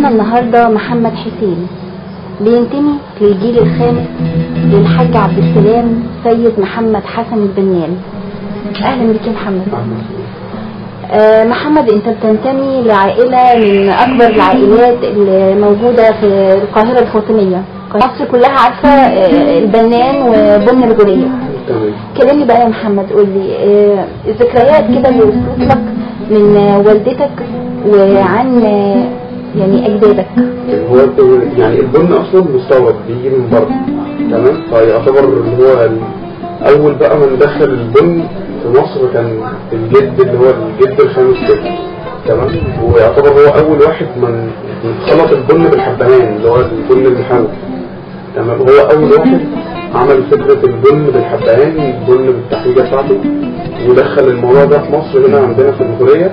ضيفنا النهارده محمد حسين بينتمي للجيل الخامس للحاج عبد السلام سيد محمد حسن البنيان اهلا بك يا محمد آه محمد انت بتنتمي لعائلة من اكبر العائلات اللي موجودة في القاهرة الفاطمية مصر كلها عارفة آه البنان وبن الغولية تمام كلمني بقى يا محمد قول لي آه الذكريات كده اللي وصلت لك من آه والدتك وعن آه يعني اجدادك هو يعني البن اصلا مستورد بيجي من بره تمام فيعتبر اللي هو ال- اول بقى ما ندخل البن في مصر كان الجد اللي هو الجد الخامس كده تمام ويعتبر هو اول واحد من من خلط البن بالحبهان اللي هو البن المحلى تمام هو اول واحد عمل فكرة البن بالحبهان البن بالتحويجة بتاعته ودخل الموضوع ده في مصر هنا عندنا في الجمهورية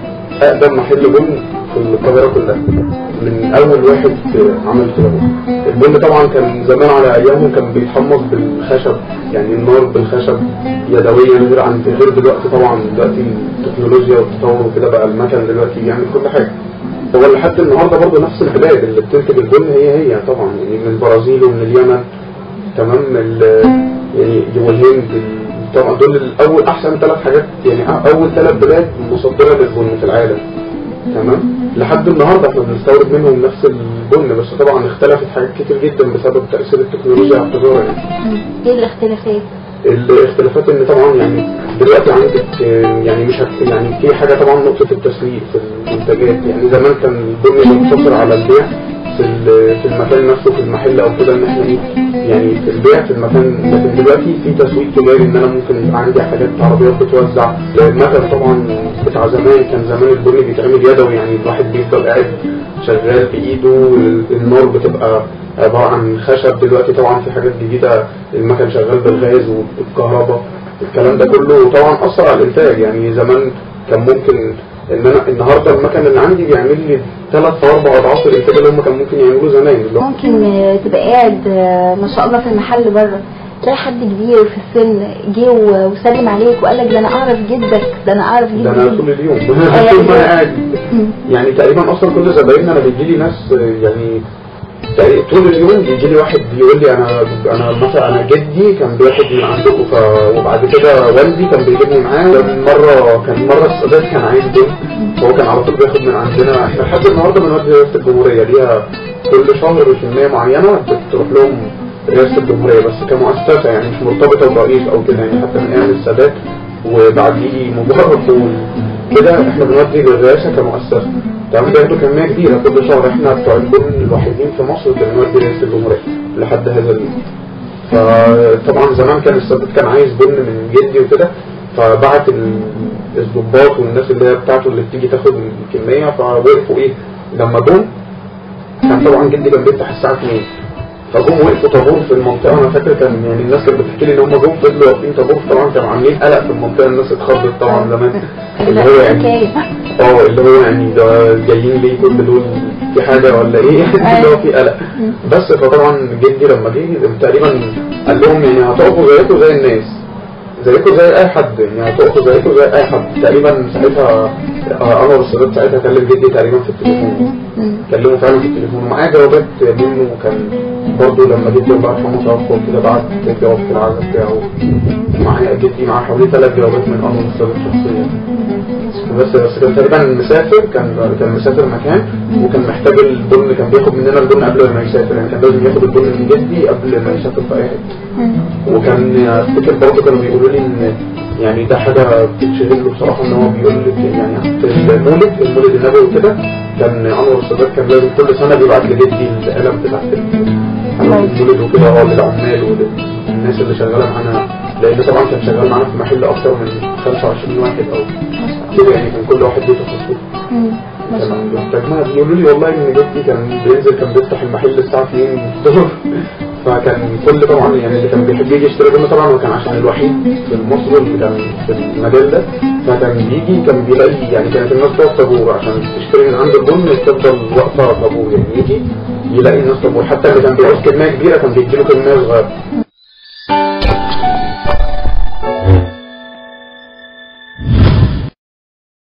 اقدم محل بن في القاهرة كلها من اول واحد عمل كده البن طبعا كان زمان على ايامه كان بيتحمص بالخشب يعني النار بالخشب يدويا غير عن غير دلوقتي طبعا دلوقتي التكنولوجيا والتطور وكده بقى المكن دلوقتي بيعمل كل حاجة هو لحد النهارده برضه نفس البلاد اللي بتنتج البن هي هي طبعا يعني من البرازيل ومن اليمن تمام ال- يعني والهند ال- طبعا دول الاول احسن ثلاث حاجات يعني اول ثلاث بلاد مصدره للبن في العالم تمام لحد النهارده احنا بنستورد منهم نفس البن بس طبعا اختلفت حاجات كتير جدا بسبب تاثير التكنولوجيا على التجاره يعني ايه الاختلافات الاختلافات ان طبعا يعني دلوقتي عندك آه، يعني مش هت يعني في حاجه طبعا نقطه التسويق في المنتجات يعني زمان كان البن مقتصر على البيع في ال- في المكان نفسه في المحل او كده ان احنا ايه يعني في البيع في المكان لكن دلوقتي في تسويق تجاري ان انا ممكن يبقى عندي حاجات عربيات بتوزع المكن طبعا بتاع زمان كان زمان البن بيتعمل يدوي يعني الواحد بيفضل قاعد شغال بايده النار بتبقى عبارة عن خشب دلوقتي طبعا في حاجات جديدة المكن شغال بالغاز والكهرباء الكلام ده كله طبعا أثر على الإنتاج يعني زمان كان ممكن ان انا النهارده المكن اللي عندي بيعمل لي ثلاث او اربع اضعاف الانتاج اللي هم كان ممكن يعملوه زمان اللي هو ممكن آه، تبقى قاعد آه، ما شاء الله في المحل بره تلاقي حد كبير في السن جه و- وسلم عليك وقال لك ده انا اعرف جدك ده انا اعرف ده انا جدك طول اليوم أيوة. طول ما انا قاعد مم. يعني تقريبا اصلا كل زبايننا انا بيجي لي ناس يعني تقريبا طول اليوم بيجي لي واحد بيقول لي انا انا مثلا انا جدي كان بياخد من عندكم ف... وبعد كده والدي كان بيجيبني معاه كان مره كان مره السادات كان عايز بنت فهو كان على طول بياخد من عندنا احنا لحد النهارده بنودي رئاسه الجمهوريه ليها كل شهر كميه معينه بتروح لهم رئاسه الجمهوريه بس كمؤسسه يعني مش مرتبطه برئيس او كده يعني حتى من ايام السادات وبعديه مبارك كده احنا بنودي للرئاسه كمؤسسه تمام بياخدوا كميه كبيره كل شهر احنا بتوع البن الوحيدين في مصر اللي بنودي رئاسه الجمهوريه لحد هذا اليوم فطبعا زمان كان السادات كان عايز بن من جدي وكده فبعت ال- الضباط والناس اللي هي بتاعته اللي بتيجي تاخد الكميه فوقفوا ايه لما جم كان طبعا جدي كان بيفتح الساعه 2 فجم وقفوا طابور في المنطقه انا فاكر كان يعني الناس كانت بتحكي لي ان هم جم فضلوا واقفين طابور طبعا كانوا عاملين قلق في المنطقه الناس اتخضت طبعا زمان اللي هو يعني حكاية. اه اللي هو يعني ده جايين ليه كل دول في حاجه ولا ايه اللي هو في قلق بس فطبعا جدي لما جه تقريبا قال لهم يعني هتقفوا زيكم زي الناس زيكم زي اي حد يعني هتقفوا زيكم زي اي حد تقريبا ساعتها آه، انور السادات ساعتها كلم جدي تقريبا في التليفون مم. كلمه فعلا في التليفون ومعاه جوابات منه كان برضه لما جدي الله يرحمه توفى وكده بعت جواب في العزاء بتاعه معايا جدي معاه حوالي ثلاث جوابات من انور السادات شخصيا بس بس كان تقريبا مسافر كان كان مسافر مكان وكان محتاج البن كان بياخد مننا البن قبل ما يسافر يعني كان لازم ياخد البن من جدي قبل ما يسافر في اي حته مم. وكان افتكر برضه كانوا بيقولوا لي ان يعني ده حاجه بتتشهر له بصراحه ان هو بيقول لك يعني في المولد المولد النبوي وكده كان انور السادات كان لازم كل سنه بيبعت لجدي القلم بتاعت المولد وكده اه للعمال وللناس اللي شغاله معانا لان طبعا كان شغال معانا في محل اكتر من 25 واحد او كده يعني كان كل واحد ليه تخصصه مم. ما شاء الله كان محتاج ما بيقولوا لي والله ان جدي كان بينزل كان بيفتح المحل الساعه 2 الظهر فكان كل طبعا يعني اللي كان بيحب يجي يشتري بن طبعا هو كان عشان الوحيد في مصر اللي كان في المجال ده فكان بيجي كان بيلاقي يعني كانت الناس تقف طابور عشان تشتري من عند البن تفضل واقفه طابور يعني يجي يلاقي الناس طابور حتى اللي كان بيعوز كميه كبيره كان بيديله كميه صغيره